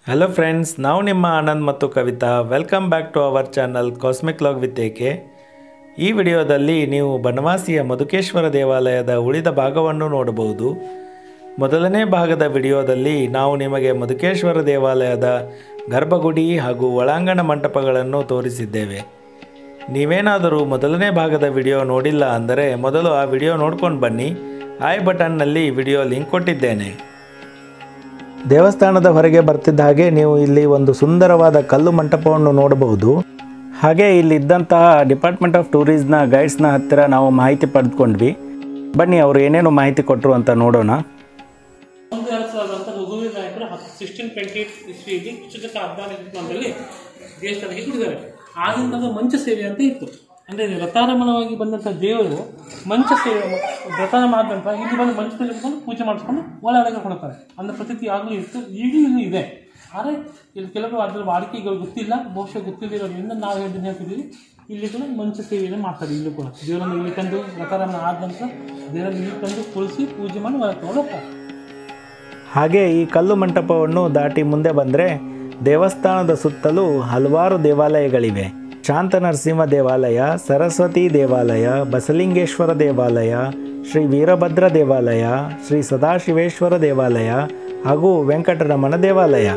Hello friends ನಾವು ನಿಮ್ಮ ಆನಂದ್ ಮತ್ತು Kavitha welcome back to our channel cosmic log with ಏಕೆ ಈ ವಿಡಿಯೋದಲ್ಲಿ ನೀವು ಬನವಾಸಿಯ ಮಧುಕೇಶ್ವರ ದೇವಾಲಯದ ಉಳಿದ ಭಾಗವನ್ನು ನೋಡಬಹುದು ಮೊದಲನೇ ಭಾಗದ ವಿಡಿಯೋದಲ್ಲಿ ನಾವು ನಿಮಗೆ ಮಧುಕೇಶ್ವರ ದೇವಾಲಯದ ಗರ್ಭಗುಡಿ ಹಾಗೂ ಒಳಾಂಗಣ ಮಂಟಪಗಳನ್ನು ತೋರಿಸಿದ್ದೇವೆ ನೀವೇನಾದರೂ ಮೊದಲನೇ ಭಾಗದ ವಿಡಿಯೋ ನೋಡಿಲ್ಲ ಅಂದರೆ ಮೊದಲು ಆ ವಿಡಿಯೋ ನೋಡ್ಕೊಂಡು ಬನ್ನಿ ಐ ಬಟನ್ನಲ್ಲಿ ವಿಡಿಯೋ ಲಿಂಕ್ ಕೊಟ್ಟಿದ್ದೇನೆ ದೇವಸ್ಥಾನದ ಹೊರಗೆ ಬರ್ತಿದ್ದ ಹಾಗೆ ನೀವು ಇಲ್ಲಿ ಒಂದು ಸುಂದರವಾದ ಕಲ್ಲು ಮಂಟಪವನ್ನು ನೋಡಬಹುದು ಹಾಗೆ ಇಲ್ಲಿದ್ದಂತಹ ಡಿಪಾರ್ಟ್ಮೆಂಟ್ ಆಫ್ ಟೂರಿಸ್ಟ್ನ ಗೈಡ್ಸ್ನ ಹತ್ತಿರ ನಾವು ಮಾಹಿತಿ ಪಡೆದುಕೊಂಡ್ವಿ ಬನ್ನಿ ಅವರು ಏನೇನು ಮಾಹಿತಿ ಕೊಟ್ಟರು ಅಂತ ನೋಡೋಣ ಒಂದು ಎರಡು ಸಾವಿರದ ರಘುವೀರ್ ನಾಯಕರು ಹತ್ತು ಸಿಕ್ಸ್ಟೀನ್ ಟ್ವೆಂಟಿ ಇಸ್ವಿಯಲ್ಲಿ ಕ್ರಿಸ್ತಕ ಹದಿನಾಲ್ಕು ಶತಮಾನದಲ್ಲಿ ದೇವಸ್ಥಾನಕ್ಕೆ ಕೊಟ್ಟಿದ್ದಾರೆ ಆಗಿನ ಕಾಲದ ಮಂಚ ಸೇವೆ ಅಂತ ಇತ್ತು ಅಂದರೆ ವ್ರತಾರಮಣವಾಗಿ ಬಂದಂಥ ದೇವರು ಮಂಚ ಸೇವೆ ವ್ರತಾರಮ ಆದ ನಂತರ ಇಲ್ಲಿ ಬಂದು ಮಂಚದಲ್ಲಿ ಕುತ್ಕೊಂಡು ಪೂಜೆ ಮಾಡಿಸ್ಕೊಂಡು ಒಳಗಡೆ ಕೊಡ್ತಾರೆ ಅನ್ನೋ ಪ್ರತೀತಿ ಆಗಲೂ ಇತ್ತು ಈಗಲೂ ಇಲ್ಲಿ ಇದೆ ಆದರೆ ಇಲ್ಲಿ ಕೆಲವರು ಅದರ ವಾಡಿಕೆಗಳು ಗೊತ್ತಿಲ್ಲ ಬಹುಶಃ ಗೊತ್ತಿಲ್ಲದಿರೋದ್ರಿಂದ ನಾವು ಹೇಳಿದ್ದು ಹೇಳ್ತಿದ್ದೀವಿ ಇಲ್ಲಿ ಕೂಡ ಮಂಚ ಸೇವೆಯನ್ನು ಮಾಡ್ತಾರೆ ಇಲ್ಲೂ ಕೂಡ ದೇವರನ್ನು ಇಲ್ಲಿ ತಂದು ವ್ರತಾರಮಣ ಆದ ನಂತರ ದೇವರನ್ನು ಇಲ್ಲಿ ತಂದು ಕುಳಿಸಿ ಪೂಜೆ ಮಾಡಿ ಒಳಗೆ ತಗೊಂಡು ಹೋಗ್ತಾರೆ ಹಾಗೆ ಈ ಕಲ್ಲು ಮಂಟಪವನ್ನು ದಾಟಿ ಮುಂದೆ ಬಂದರೆ ದೇವಸ್ಥಾನದ ಸುತ್ತಲೂ ಹಲವಾರು ದೇವಾಲಯಗಳಿವೆ ಶಾಂತ ನರಸಿಂಹ ದೇವಾಲಯ ಸರಸ್ವತಿ ದೇವಾಲಯ ಬಸಲಿಂಗೇಶ್ವರ ದೇವಾಲಯ ಶ್ರೀ ವೀರಭದ್ರ ದೇವಾಲಯ ಶ್ರೀ ಸದಾಶಿವೇಶ್ವರ ದೇವಾಲಯ ಹಾಗೂ ವೆಂಕಟರಮಣ ದೇವಾಲಯ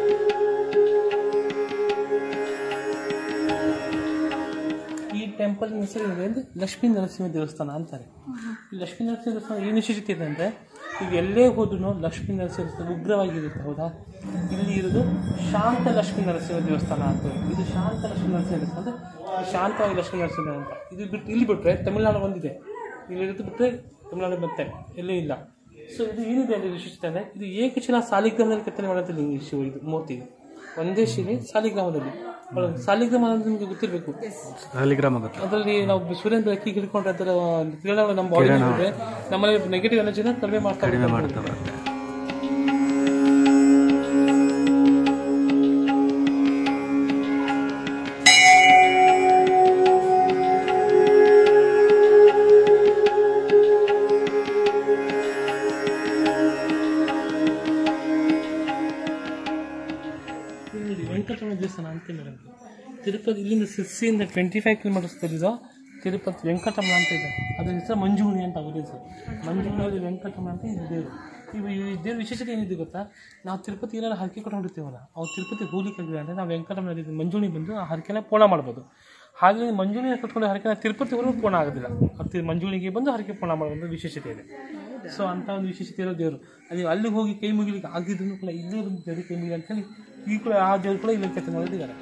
ಈ ಟೆಂಪಲ್ ಹೆಸರು ಏನಿದೆ ಅಂದರೆ ಲಕ್ಷ್ಮೀ ನರಸಿಂಹ ದೇವಸ್ಥಾನ ಅಂತಾರೆ ಈ ಲಕ್ಷ್ಮೀ ನರಸಿಂಹ ದೇವಸ್ಥಾನ ಏನು ವಿಶೇಷತೆ ಇದೆ ಅಂದರೆ ಈಗ ಎಲ್ಲೇ ಹೋದ್ರೂ ಲಕ್ಷ್ಮೀ ನರಸಿಂಹ ದೇವಸ್ಥಾನ ಉಗ್ರವಾಗಿರುತ್ತೆ ಹೌದಾ ಇಲ್ಲಿ ಇರೋದು ಶಾಂತ ಲಕ್ಷ್ಮೀ ನರಸಿಂಹ ದೇವಸ್ಥಾನ ಅಂತ ಇದು ಶಾಂತ ಲಕ್ಷ್ಮೀ ನರಸಿಂಹ ದೇವಸ್ಥಾನ ಅಂದರೆ ಶಾಂತವಾಗಿ ಲಕ್ಷ್ಮೀ ನರಸಿಂಹ ಅಂತ ಇದು ಬಿಟ್ಟು ಇಲ್ಲಿ ಬಿಟ್ಟರೆ ತಮಿಳುನಾಡು ಒಂದಿದೆ ಇಲ್ಲಿ ಇರೋದು ಬಿಟ್ಟರೆ ತಮಿಳುನಾಡು ಮತ್ತೆ ಎಲ್ಲೂ ಇಲ್ಲ ಸೊ ಇದು ಏನಿದೆ ಅಂದರೆ ವಿಶೇಷತೆ ಅಂದರೆ ಇದು ಏಕಶಿಲಾ ಸಾಲಿಗ್ರಾಮದಲ್ಲಿ ಕೆತ್ತನೆ ಮಾಡೋದು ಈ ಶಿವ ಇದು ಮೂರ್ತಿ ಇದು ಒಂದೇ ಶಿಲೆ ಸಾಲಿಗ್ರಾಮದಲ್ಲಿ ಒಳಗೆ ಸಾಲಿಗ್ರಾಮ ಅಂದ್ರೆ ನಿಮಗೆ ಗೊತ್ತಿರಬೇಕು ಸಾಲಿಗ್ರಾಮ ಗೊತ್ತಾ ಅದರಲ್ಲಿ ನಾವು ಸೂರ್ಯನ ಬೆಳಕಿಗೆ ಹಿಡ್ಕೊಂಡ್ರೆ ಅದರ ಕಿರಣಗಳು ನಮ್ಮ ಬಾಡಿ ಇದ್ರೆ ನಮ್ಮಲ್ಲಿ ನೆಗೆಟಿವ್ ಎನರ್ಜಿನ ಕಡಿಮೆ ಮಾಡ್ತಾ ಹೋಗುತ್ತೆ. ಇಲ್ಲಿ ವೆಂಕಟರಮಣ ದೇವಸ್ಥಾನ ಅಂತ ಮೇಡಮ್ ತಿರುಪತಿ ಇಲ್ಲಿಂದ ಸಿರ್ಸಿಯಿಂದ ಟ್ವೆಂಟಿ ಫೈವ್ ಕಿಲೋಮೀಟರ್ಸ್ ಇರೋ ತಿರುಪತಿ ವೆಂಕಟರಮಣ ಅಂತ ಇದೆ ಅದ್ರ ಹೆಸರು ಮಂಜುಗುಣಿ ಅಂತ ಅವ್ರ ಹೆಸರು ಮಂಜುಗುಣಿಯಲ್ಲಿ ವೆಂಕಟರಮಣ ಅಂತ ಇದು ದೇವರು ಇವು ಈ ದೇವ್ರ ವಿಶೇಷತೆ ಏನಿದೆ ಗೊತ್ತಾ ನಾವು ತಿರುಪತಿ ಏನಾದ್ರು ಹರಕೆ ಕೊಟ್ಕೊಂಡಿರ್ತೀವಲ್ಲ ಅವ್ರು ತಿರುಪತಿ ಹೋಗ್ಲಿಕ್ಕಾಗಿದೆ ಅಂದರೆ ನಾವು ವೆಂಕಟರಮಣ ಮಂಜುಣಿ ಬಂದು ಆ ಹರಕೆನ ಪೂರ್ಣ ಮಾಡ್ಬೋದು ಹಾಗೆ ಮಂಜುಣಿ ಕಟ್ಕೊಂಡು ಹರಕೆನ ತಿರುಪತಿವರೆಗೂ ಪೂರ್ಣ ಆಗೋದಿಲ್ಲ ಅದು ಮಂಜುಣಿಗೆ ಬಂದು ಹರಕೆ ಪೂರ್ಣ ಮಾಡೋದು ವಿಶೇಷತೆ ಇದೆ ಸೊ ಅಂತ ಒಂದು ವಿಶೇಷತೆ ಇರೋ ದೇವರು ಅಲ್ಲಿ ಅಲ್ಲಿಗೆ ಹೋಗಿ ಕೈ ಮುಗಿಲಿಕ್ಕೆ ಆಗಿದ್ರು ಕೂಡ ಇಲ್ಲೇ ಒಂದು ದೇವರಿಗೆ ಕೈ ಮುಗಿಲಿ ಅಂತ ಹೇಳಿ ಈ ಕೂಡ ಆ ದೇವರು ಕೂಡ ಇಲ್ಲಿ ಕೆತ್ತ ಮಾಡಿದ್ದಾರೆ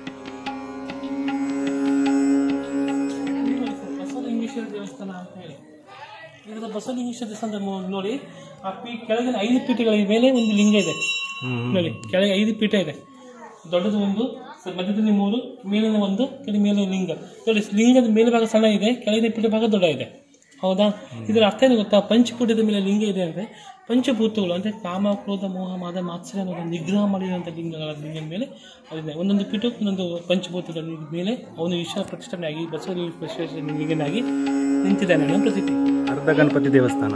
ಬಸವಲಿಂಗೇಶ್ವರ ದೇವಸ್ಥಾನ ಅಂತ ಹೇಳಿ ಇದರ ಬಸವಲಿಂಗೇಶ್ವರ ದೇವಸ್ಥಾನ ಮು- ನೋಡಿ ಆ ಪೀ ಕೆಳಗಿನ ಐದು ಪೀಠಗಳ ಮೇಲೆ ಒಂದು ಲಿಂಗ ಇದೆ ನೋಡಿ ಕೆಳಗೆ ಐದು ಪೀಠ ಇದೆ ದೊಡ್ಡದು ಒಂದು ಸ- ಮಧ್ಯದಲ್ಲಿ ಮೂರು ಮೇಲಿನ ಒಂದು ಕೆಳಗೆ ಮೇಲೆ ಲಿಂಗ ನೋಡಿ ಲಿಂಗದ ಮೇಲ್ಭಾಗ ಸಣ್ಣ ಇದೆ ಕೆಳಗಿನ ಪೀಠ ಭಾಗ ದೊಡ್ಡ ಇದೆ ಹೌದಾ ಇದರ ಅರ್ಥ ಏನು ಗೊತ್ತಾ ಪಂಚಪೀಠದ ಮೇಲೆ ಲಿಂಗ ಇದೆ ಅಂದರೆ ಪಂಚಭೂತಗಳು ಅಂದರೆ ಕಾಮ ಕ್ರೋಧ ಮೋಹ ಮಾದ ಮಾತ್ಸರ್ಯ ಅನ್ನೋದನ್ನು ನಿಗ್ರಹ ಮಾಡಿರುವಂಥ ಲಿಂಗಗಳ ಲಿಂಗದ ಮೇಲೆ ಅದಿದೆ ಒಂದೊಂದು ಪೀಠಕ್ಕೆ ಒಂದೊಂದು ಪಂಚಭೂತದ ಮೇಲೆ ಅವನು ಈಶ್ವರ ಪ್ರತಿಷ್ಠಾನೆಯಾಗಿ ಬಸವ ಲಿಂಗನಾಗಿ ನಿಂತಿದ್ದಾನೆ ಅನ್ನೋ ಪ್ರತೀತಿ ಅರ್ಧ ಗಣಪತಿ ದೇವಸ್ಥಾನ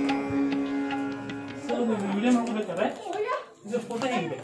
ಸೊ ನೀವು ವಿಡಿಯೋ ನೋಡ್ಬೇಕಾದ್ರೆ ಇದು ಫೋಟೋ ಹೇಗಿದೆ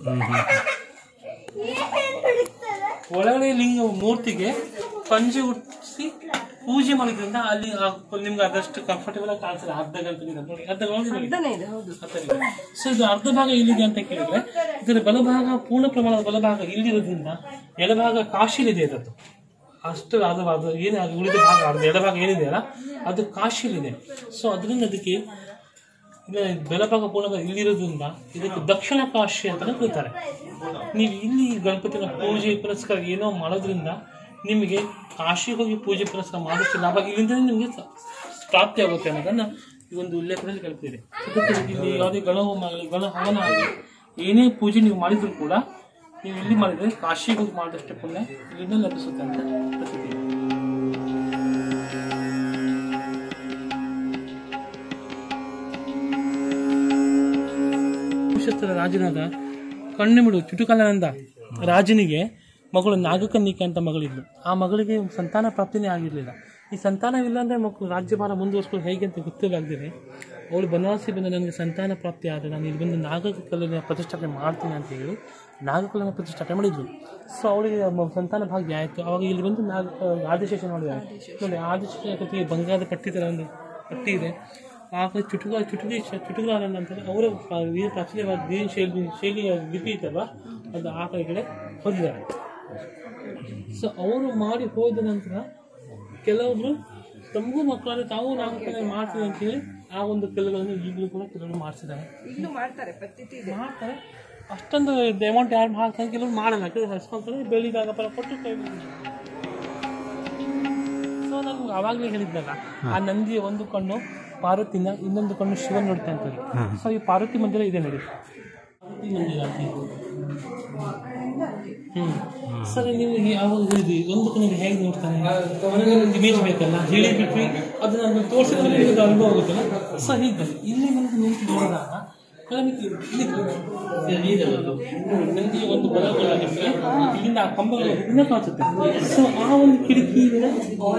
ಒಳಗಡೆ ಲಿಂಗ ಮೂರ್ತಿಗೆ ಪಂಜೆ ಉಟ್ಟಿಸಿ ಪೂಜೆ ಮಾಡೋದ್ರಿಂದ ಅಲ್ಲಿ ಆ ನಿಮ್ಗೆ ಅದಷ್ಟು ಕಂಫರ್ಟೇಬಲ್ ಆಗಿ ಕಾಣಿಸಲ್ಲ ಅರ್ಧ ಗಂಟೆ ಇದೆ ನೋಡಿ ಅರ್ಧ ಗಂಟೆ ಸೊ ಇದು ಅರ್ಧ ಭಾಗ ಎಲ್ಲಿದೆ ಅಂತ ಕೇಳಿದ್ರೆ ಇದರ ಬಲಭಾಗ ಪೂರ್ಣ ಪ್ರಮಾಣದ ಬಲಭಾಗ ಇಲ್ಲಿರೋದ್ರಿಂದ ಎಡಭಾಗ ಕಾಶಿಲಿದೆ ಇದದ್ದು ಅಷ್ಟು ಅದು ಅದು ಏನು ಅದು ಉಳಿದ ಭಾಗ ಅರ್ಧ ಎಡಭಾಗ ಏನಿದೆಯಲ್ಲ ಅದು ಕಾಶಿಲಿದೆ ಸೊ ಅದರಿಂದ ಅದಕ್ಕೆ ಇದು ಬಲಭಾಗ ಪೂರ್ಣ ಇಲ್ಲಿರೋದ್ರಿಂದ ಇದಕ್ಕೆ ದಕ್ಷಿಣ ಕಾಶಿ ಅಂತಾನೆ ಕರೀತಾರೆ ನೀವು ಇಲ್ಲಿ ಗಣಪತಿನ ಪೂಜೆ ಪುರಸ್ಕಾರ ಏನೋ ಮಾಡೋದ್ರಿಂದ ನಿಮಗೆ ಕಾಶಿಗೆ ಹೋಗಿ ಪೂಜೆ ಪುರಸ್ಕಾರ ಮಾಡೋಷ್ಟು ಲಾಭ ಇಲ್ಲಿಂದ ನಿಮಗೆ ಸ- ಪ್ರಾಪ್ತಿ ಆಗುತ್ತೆ ಅನ್ನೋದನ್ನ ಈ ಒಂದು ಉಲ್ಲೇಖದಲ್ಲಿ ಕಲ್ತಿದೆ ಅದಕ್ಕೆ ಇಲ್ಲಿ ಯಾವುದೇ ಗಣಹೋಮ ಆಗಲಿ ಗಣ ಹವನ ಆಗಲಿ ಏನೇ ಪೂಜೆ ನೀವು ಮಾಡಿದ್ರು ಕೂಡ ನೀವು ಇಲ್ಲಿ ಮಾಡಿದ್ರೆ ಕಾಶಿಗೆ ಹೋಗಿ ಮಾಡಿದಷ್ಟು ಪುಣ್ಯ ಇಲ್ಲಿಂದ ಲಭಿಸುತ್ತೆ ಅಂತ ಪ್ರತೀತಿ ಇದೆ. ಕುಶಸ್ಥರ ರಾಜನಾದ ಕಣ್ಣಿಮಿಡು ಚುಟುಕಲನಂದ ರಾಜನಿಗೆ ಮಗಳು ನಾಗಕನ್ನಿಕೆ ಅಂತ ಮಗಳಿದ್ಲು ಆ ಮಗಳಿಗೆ ಸಂತಾನ ಪ್ರಾಪ್ತಿನೇ ಆಗಿರಲಿಲ್ಲ ಈ ಸಂತಾನವಿಲ್ಲ ಅಂದರೆ ಮಕ್ಕಳು ರಾಜ್ಯಭಾರ ಮುಂದುವರ್ಸ್ಕೊಂಡು ಹೇಗೆ ಅಂತ ಗೊತ್ತಿಲ್ಲಾಗ್ದಿದೆ ಅವಳು ಬನವಾಸಿ ಬಂದು ನನಗೆ ಸಂತಾನ ಪ್ರಾಪ್ತಿ ಆದರೆ ನಾನು ಇಲ್ಲಿ ಬಂದು ನಾಗಕಲ್ಲನ್ನು ಪ್ರತಿಷ್ಠಾಪನೆ ಮಾಡ್ತೀನಿ ಅಂತ ಹೇಳಿ ನಾಗಕಲ್ಲನ್ನು ಪ್ರತಿಷ್ಠಾಪನೆ ಮಾಡಿದ್ರು ಸೊ ಅವಳಿಗೆ ಮ- ಸಂತಾನ ಭಾಗ್ಯ ಆಯಿತು ಅವಾಗ ಇಲ್ಲಿ ಬಂದು ನಾಗ ಆದಿಶೇಷ ನೋಡಿದ್ದಾರೆ ನೋಡಿ ಆದಿಶೇಷ ಕತ್ತಿಗೆ ಬಂಗಾರದ ಪಟ್ಟಿ ಥರ ಒಂದು ಪಟ್ಟಿ ಇದೆ ಆಗ ಚುಟುಕ ಚುಟುಕಿ ಚುಟುಕುಲಾರ ನಂತರ ಅವರ ಪ- ವೀರ ಪ್ರಾಚೀನವಾದ ವೀರ ಶೈಲಿ ಶೈಲಿಯ ಲಿಪಿ ಇತ್ತಲ್ವ ಅದು ಆ ಕಡೆ ಹೊಂದಿದ್ದಾರೆ ಸೊ ಅವರು ಮಾಡಿ ಹೋದ ನಂತರ ಕೆಲವೊಬ್ರು ತಮಗೂ ಮಕ್ಕಳಾದ್ರೆ ತಾವು ನಾಮಕರಣ ಮಾಡ್ತೀವಿ ಅಂತೇಳಿ ಆ ಒಂದು ಕಲ್ಲುಗಳನ್ನು ಈಗಲೂ ಕೂಡ ಕೆಲವರು ಮಾಡಿಸಿದ್ದಾರೆ ಇನ್ನು ಮಾಡ್ತಾರೆ ಪದ್ಧತಿ ಇದೆ ಮಾಡ್ತಾರೆ ಅಷ್ಟೊಂದು ಅಮೌಂಟ್ ಯಾರು ಮಾಡ್ತಾರೆ ಕೆಲವರು ಮಾಡಲ್ಲ ಯಾಕಂದ್ರೆ ಹಸ್ಕೊಂತಾರೆ ಬೆಳಿದಾಗ ಪರ ಕೊಟ್ಟು ಕೈ ಸೊ ನಾನು ಅವಾಗಲೇ ಹೇಳಿದ್ನಲ್ಲ ಆ ನಂದಿಯ ಒಂದು ಕಣ್ಣು ಪಾರ್ವತಿನ ಇನ್ನೊಂದು ಕಣ್ಣು ಶಿವನ್ ನೋಡ್ತಾ ಇರ್ತಾರೆ ಸೊ ಈ ಪಾರ್ವತಿ ಮಂದಿರ ಇದೆ ನೋಡಿ ಪಾರ್ವತಿ ಮಂದಿರ ಅಂತ ಇದೆ. ಹ್ಮ್ ಸರ್ ನೀವು ಈ ಯಾವಾಗ ಹೇಳಿದ್ರಿ ಒಂದು ಕಣ್ಣಿಗೆ ಹೇಗೆ ನೋಡ್ತಾನೆ ಅವನಿಗೆ ಒಂದು ಇಮೇಜ್ ಬೇಕಲ್ಲ ಹೇಳಿ ಬಿಟ್ವಿ ಅದನ್ನ ನಾನು ತೋರಿಸಿದ್ರೆ ನಿಮಗೆ ಅನುಭವ ಆಗುತ್ತಲ್ಲ ಸೊ ಹೀಗೆ ಇಲ್ಲಿ ನಿಮ್ಗೆ ನಿಂತು ನೋಡಿದಾಗ ನನಗೆ ಇಲ್ಲಿ ನನಗೆ ಒಂದು ಬಲಗಲ್ಲ ನಿಮಗೆ ಇಲ್ಲಿಂದ ಆ ಕಂಬಗಳು ಇನ್ನೂ ಕಾಣಿಸುತ್ತೆ ಸೊ ಆ ಒಂದು ಕಿಟಕಿ ಇದೆ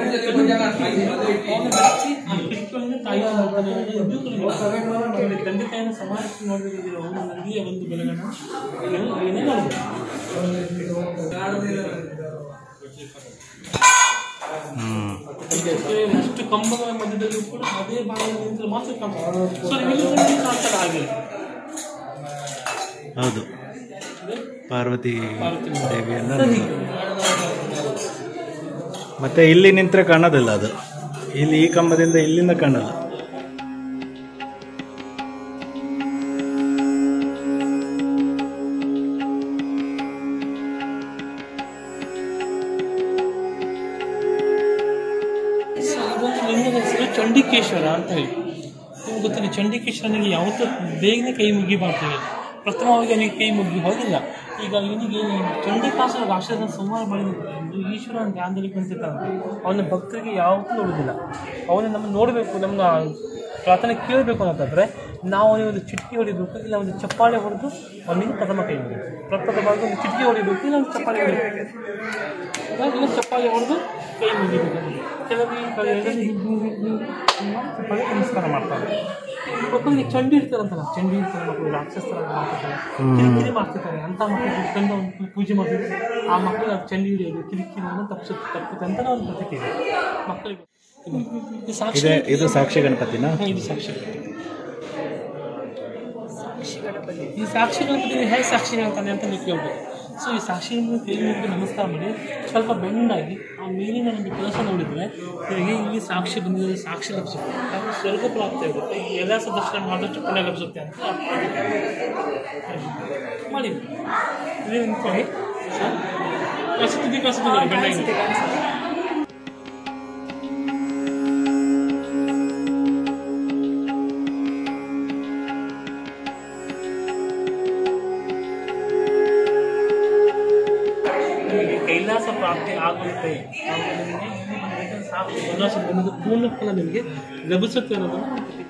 ತಾಯಿ ನೋಡ್ತಾನೆ ಇದು ಕೂಡ ತಂದೆ ತಾಯಿನ ಸಮಾಜಕ್ಕೆ ನೋಡಬೇಕಿರೋ ಒಂದು ನದಿಯ ಒಂದು ಬೆಳಗನ್ನು ನೀವು ಏನೇ ನೋಡಬೇಕು ಅಷ್ಟು ಕಂಬಗಳ ಮಧ್ಯದಲ್ಲೂ ಕೂಡ ಅದೇ ಭಾಗದಲ್ಲಿ ನಿಂತರೆ ಮಾತ್ರ ಕಾಣಿಸ್ತದೆ ಸೊ ನಿಮಗೆ ಕಾಣ್ತಾರೆ ಹಾಗೆ ಹೌದು ಪಾರ್ವತಿ ಪಾರ್ವತಿ ದೇವಿಯನ್ನು ಸರಿ ಮತ್ತೆ ಇಲ್ಲಿ ನಿಂತರೆ ಕಾಣೋದಿಲ್ಲ ಅದು ಇಲ್ಲಿ ಈ ಕಂಬದಿಂದ ಇಲ್ಲಿಂದ ಕಾಣಲ್ಲ ಸೊ ಇದೊಂದು ಲಿಂಗದ ಹೆಸರು ಚಂಡಿಕೇಶ್ವರ ಅಂತ ಹೇಳಿ ನಿಮ್ಗೆ ಗೊತ್ತಿದೆ ಚಂಡಿಕೇಶ್ವರನಿಗೆ ಯಾವತ್ತೂ ಬೇಗನೆ ಕೈ ಮುಗಿಬಾರ್ದು ಪ್ರಥಮವಾಗಿ ಅವನಿಗೆ ಕೈ ಮುಗಿ ಹೋಗಿಲ್ಲ ಈಗ ಇವನಿಗೆ ಈ ಚಂಡಿಕಾಸುರ ರಾಕ್ಷಸನ ಸಂಹಾರ ಮಾಡಿದ್ದು ಈಶ್ವರ ಧ್ಯಾನದಲ್ಲಿ ಕುಂತಿರ್ತಾನೆ ಅವನ ಭಕ್ತರಿಗೆ ಯಾವತ್ತೂ ನೋಡುವುದಿಲ್ಲ ಅವನು ನಮ್ಮ ನೋಡಬೇಕು ನಮ್ಮ ಪ್ರಾರ್ಥನೆ ಕೇಳಬೇಕು ಅಂತಂದ್ರೆ ನಾವು ಅವನಿಗೆ ಒಂದು ಚಿಟ್ಕಿ ಹೊಡಿಬೇಕು ಇಲ್ಲ ಒಂದು ಚಪ್ಪಾಳೆ ಹೊಡೆದು ಅವನಿಗೆ ಪ್ರಥಮ ಕೈ ಮುಗಿಬೇಕು ಪ್ರಪ್ರಥಮವಾಗಿ ಒಂದು ಚಿಟ್ಕಿ ಹೊಡಿಬೇಕು ಇಲ್ಲ ಒಂದು ಚಪ್ಪಾಳೆ ಹೊಡಿಬೇಕು ಇಲ್ಲ ಚಪ್ಪಾಳೆ ಹೊಡೆದು ಕೈ ಮುಗಿಬೇಕು ಕೆಲವು ಈ ಕಡೆ ಎಳೆದು ಹಿಂಗೆ ಹಿಂಗೆ ಹಿಂಗೆ ಹಿಂಗೆ ಮಾಡಿ ಚಪ್ಪಾಳೆ ನಮಸ್ಕಾರ ಮಾಡ್ತಾರೆ ಮಕ್ಕಳಿಗೆ ಚಂಡಿ ಇರ್ತಾರಂತಲ್ಲ ಚಂಡಿ ಇರ್ತಾರೆ ಮಕ್ಕಳು ರಾಕ್ಷಸರ ಮಾಡ್ತಿರ್ತಾರೆ ಕಿರಿಕಿರಿ ಮಾಡ್ತಿರ್ತಾರೆ ಅಂತ ಮಕ್ಕಳಿಗೆ ಇಟ್ಕೊಂಡು ಒಂದು ಪೂಜೆ ಮಾಡ್ತಿದ್ರೆ ಆ ಮಕ್ಕಳಿಗೆ ಅದು ಚಂಡಿ ಹಿಡಿಯೋದು ಕಿರಿಕಿರಿಯನ್ನು ತಪ್ಪಿಸುತ್ತೆ ತಪ್ಪುತ್ತೆ ಅಂತ ಒಂದು ಪ್ರತೀತಿ ಇದೆ ಮಕ್ಕಳಿಗೆ ಇದು ಸಾಕ್ಷಿ ಇದೆ ಇದು ಸಾಕ್ಷಿ ಗಣಪತಿನ ಹ್ಮ್, ಇದು ಸಾಕ್ಷಿ ಈ ಸಾಕ್ಷಿ ಗಣಪತಿ ಹೇಗೆ ಸಾಕ್ಷಿ ಹೇಳ್ತಾನೆ ಅಂತ ನೀವು ಕೇಳ್ಬೋದು ಸೊ ಈ ಸಾಕ್ಷಿ ಗಣಪತಿ ಕೈ ಮುಗಿದು ನಮಸ್ಕಾರ ಮಾಡಿ ಸ್ವಲ್ಪ ಬೆಂಡಾಗಿ ಆ ಮೇಲಿನ ಒಂದು ಕೆಲಸ ನೋಡಿದರೆ ನಿಮಗೆ ಇಲ್ಲಿ ಸಾಕ್ಷಿ ಬಂದಿದೆ ಸಾಕ್ಷಿ ಲಭಿಸುತ್ತೆ ಹಾಗೂ ಸ್ವರ್ಗ ಪ್ರಾಪ್ತಿ ಆಗುತ್ತೆ ಈ ಎಲ್ಲ ದರ್ಶನ ಮಾಡಿದಷ್ಟು ಪುಣ್ಯ ಲಭಿಸುತ್ತೆ ಅಂತ ಮಾಡಿ ಇಲ್ಲಿ ನಿಂತ್ಕೊಳ್ಳಿ ಕಳಿಸುತ್ತಿದ್ದಿ ಕಳಿಸುತ್ತಿದ್ದೀರಿ ಬೆಂಡಾಗಿ ನಿಮಗೆ ಕೈಲಾಸ ಪ್ರಾಪ್ತಿ ಆಗುತ್ತೆ ಆಗ ನಿಮಗೆ ಇಲ್ಲಿ ಬಂದಾಗ ಸಾಕು ಕೈಲಾಸ ಬಂದು ಪೂರ್ಣ ಫಲ ನಿಮಗೆ ಲಭಿಸುತ್ತೆ ಅನ್ನೋದನ್ನು ಹೇಳ್ತೀವಿ.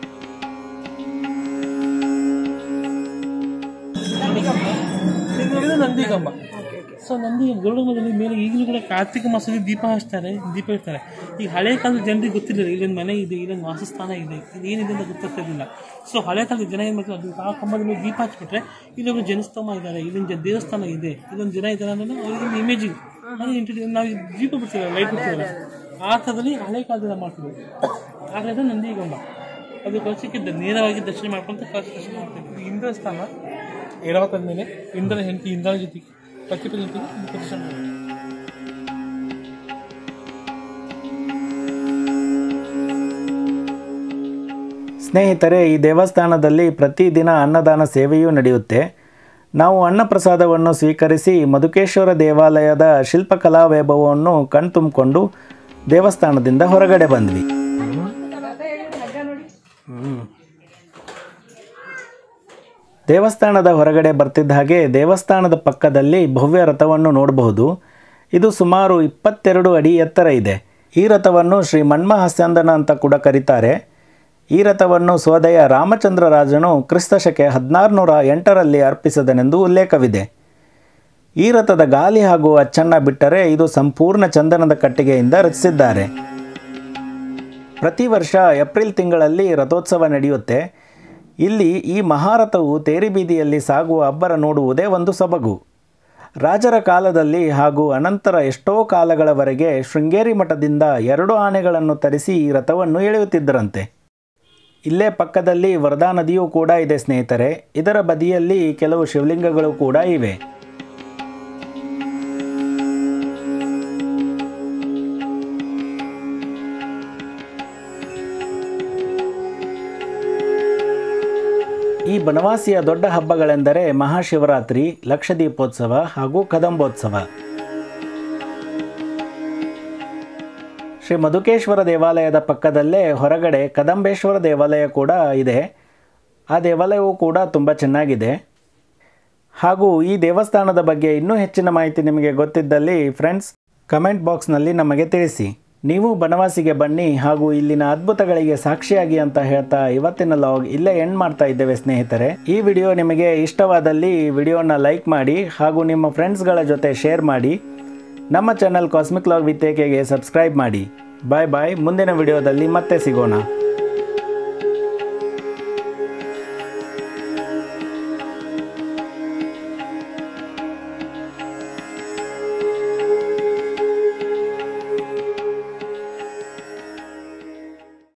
ಇದು ನೋಡಿದ್ರೆ ನಂದಿಗಮ್ಮ ಸೊ ನಂದಿ ಗರುಡಮದಲ್ಲಿ ಮೇಲೆ ಈಗಲೂ ಕೂಡ ಕಾರ್ತಿಕ ಮಾಸದಲ್ಲಿ ದೀಪ ಹಚ್ತಾರೆ ದೀಪ ಇರ್ತಾರೆ ಈಗ ಹಳೆ ಕಾಲದ ಜನರಿಗೆ ಗೊತ್ತಿರಲಿಲ್ಲ ಇಲ್ಲೊಂದು ಮನೆ ಇದೆ ಇಲ್ಲೊಂದು ವಾಸಸ್ಥಾನ ಇದೆ ಇದು ಏನಿದೆ ಅಂತ ಗೊತ್ತಾಗ್ತಿರ್ಲಿಲ್ಲ ಸೊ ಹಳೆ ಕಾಲದ ಜನ ಏನು ಮಾಡ್ತಾರೆ ಅದು ಆ ಕಂಬದ ಮೇಲೆ ದೀಪ ಹಚ್ಬಿಟ್ರೆ ಇಲ್ಲೊಬ್ರು ಜನಸ್ತಂಭ ಇದ್ದಾರೆ ಇಲ್ಲೊಂದು ಜ- ದೇವಸ್ಥಾನ ಇದೆ ಇಲ್ಲೊಂದು ಜನ ಇದ್ದಾರೆ ಅನ್ನೋದು ಅವ್ರಿಗೆ ಇಮೇಜಿಂಗ್ ಅದು ಇಂಟ್ರಡ್ಯೂಸ್ ನಾವು ಈಗ ದೀಪ ಬಿಡ್ತೀವಲ್ಲ ಲೈಟ್ ಬಿಡ್ತೀವಲ್ಲ ಆ ಥರದಲ್ಲಿ ಹಳೆ ಕಾಲದಲ್ಲಿ ಮಾಡ್ತಿದ್ವಿ ಹಾಗಾದ್ರೆ ನಂದಿಗಮ್ಮ ಅದು ಕಳಸಕ್ಕಿದ್ದ ನೇರವಾಗಿ ದರ್ಶನ ಮಾಡ್ಕೊಂತ ಕಳಸ ದರ್ಶನ ಮಾಡ್ತಿದ್ವಿ ಇಂದ್ರ ಸ್ಥಾನ ಏಳವತ್ತದ ಮೇಲೆ ಇಂದ್ರನ ಹೆಂಡತಿ ಇಂದ್ರನ ಜೊತೆಗೆ ಪತಿಪತಿ ಜೊತೆಗೆ ಪ್ರದರ್ಶನ ಮಾಡ್ತಾರೆ ಸ್ನೇಹಿತರೆ ಈ ದೇವಸ್ಥಾನದಲ್ಲಿ ಪ್ರತಿದಿನ ಅನ್ನದಾನ ಸೇವೆಯೂ ನಡೆಯುತ್ತೆ ನಾವು ಅನ್ನಪ್ರಸಾದವನ್ನು ಸ್ವೀಕರಿಸಿ ಮಧುಕೇಶ್ವರ ದೇವಾಲಯದ ಶಿಲ್ಪಕಲಾ ವೈಭವವನ್ನು ಕಣ್ತುಂಬಿಕೊಂಡು ದೇವಸ್ಥಾನದಿಂದ ಹೊರಗಡೆ ಬಂದ್ವಿ ದೇವಸ್ಥಾನದ ಹೊರಗಡೆ ಬರ್ತಿದ್ದ ಹಾಗೆ ದೇವಸ್ಥಾನದ ಪಕ್ಕದಲ್ಲಿ ಭವ್ಯ ರಥವನ್ನು ನೋಡಬಹುದು ಇದು ಸುಮಾರು ಇಪ್ಪತ್ತೆರಡು ಅಡಿ ಎತ್ತರ ಇದೆ ಈ ರಥವನ್ನು ಶ್ರೀ ಮನ್ಮಹಾಸ್ಯಂದನ ಅಂತ ಕೂಡ ಕರೀತಾರೆ ಈ ರಥವನ್ನು ಸೋದಯ ರಾಮಚಂದ್ರ ರಾಜನು ಕ್ರಿಸ್ತ ಶಕೆ ಹದಿನಾರುನೂರ ಎಂಟರಲ್ಲಿ ಅರ್ಪಿಸಿದನೆಂದು ಉಲ್ಲೇಖವಿದೆ ಈ ರಥದ ಗಾಲಿ ಹಾಗೂ ಅಚ್ಚನ್ನ ಬಿಟ್ಟರೆ ಇದು ಸಂಪೂರ್ಣ ಚಂದನದ ಕಟ್ಟಿಗೆಯಿಂದ ರಚಿಸಿದ್ದಾರೆ ಪ್ರತಿ ವರ್ಷ ಏಪ್ರಿಲ್ ತಿಂಗಳಲ್ಲಿ ರಥೋತ್ಸವ ನಡೆಯುತ್ತೆ ಇಲ್ಲಿ ಈ ಮಹಾರಥವು ತೇರಿ ಬೀದಿಯಲ್ಲಿ ಸಾಗುವ ಅಬ್ಬರ ನೋಡುವುದೇ ಒಂದು ಸೊಬಗು ರಾಜರ ಕಾಲದಲ್ಲಿ ಹಾಗೂ ಅನಂತರ ಎಷ್ಟೋ ಕಾಲಗಳವರೆಗೆ ಶೃಂಗೇರಿ ಮಠದಿಂದ ಎರಡು ಆನೆಗಳನ್ನು ತರಿಸಿ ಈ ರಥವನ್ನು ಎಳೆಯುತ್ತಿದ್ದರಂತೆ ಇಲ್ಲೇ ಪಕ್ಕದಲ್ಲಿ ವರದಾ ನದಿಯೂ ಕೂಡ ಇದೆ ಸ್ನೇಹಿತರೆ ಇದರ ಬದಿಯಲ್ಲಿ ಕೆಲವು ಶಿವಲಿಂಗಗಳು ಕೂಡ ಇವೆ ಈ ಬನವಾಸಿಯ ದೊಡ್ಡ ಹಬ್ಬಗಳೆಂದರೆ ಮಹಾಶಿವರಾತ್ರಿ ಲಕ್ಷದೀಪೋತ್ಸವ ಹಾಗೂ ಕದಂಬೋತ್ಸವ ಶ್ರೀ ಮಧುಕೇಶ್ವರ ದೇವಾಲಯದ ಪಕ್ಕದಲ್ಲೇ ಹೊರಗಡೆ ಕದಂಬೇಶ್ವರ ದೇವಾಲಯ ಕೂಡ ಇದೆ ಆ ದೇವಾಲಯವು ಕೂಡ ತುಂಬ ಚೆನ್ನಾಗಿದೆ ಹಾಗೂ ಈ ದೇವಸ್ಥಾನದ ಬಗ್ಗೆ ಇನ್ನೂ ಹೆಚ್ಚಿನ ಮಾಹಿತಿ ನಿಮಗೆ ಗೊತ್ತಿದ್ದಲ್ಲಿ ಫ್ರೆಂಡ್ಸ್ ಕಮೆಂಟ್ ಬಾಕ್ಸ್ನಲ್ಲಿ ನಮಗೆ ತಿಳಿಸಿ ನೀವು ಬನವಾಸಿಗೆ ಬನ್ನಿ ಹಾಗೂ ಇಲ್ಲಿನ ಅದ್ಭುತಗಳಿಗೆ ಸಾಕ್ಷಿಯಾಗಿ ಅಂತ ಹೇಳ್ತಾ ಇವತ್ತಿನ ಲಾಗ್ ಇಲ್ಲೇ ಎಂಡ್ ಮಾಡ್ತಾ ಇದ್ದೇವೆ ಸ್ನೇಹಿತರೆ ಈ ವಿಡಿಯೋ ನಿಮಗೆ ಇಷ್ಟವಾದಲ್ಲಿ ವಿಡಿಯೋನ ಲೈಕ್ ಮಾಡಿ ಹಾಗೂ ನಿಮ್ಮ ಫ್ರೆಂಡ್ಸ್ಗಳ ಜೊತೆ ಶೇರ್ ಮಾಡಿ ನಮ್ಮ ಚಾನಲ್ ಕಾಸ್ಮಿಕ್ ಲಾಗ್ ವಿತ್ ಏಕೆಗೆ ಸಬ್ಸ್ಕ್ರೈಬ್ ಮಾಡಿ ಬಾಯ್ ಬಾಯ್ ಮುಂದಿನ ವಿಡಿಯೋದಲ್ಲಿ ಮತ್ತೆ ಸಿಗೋಣ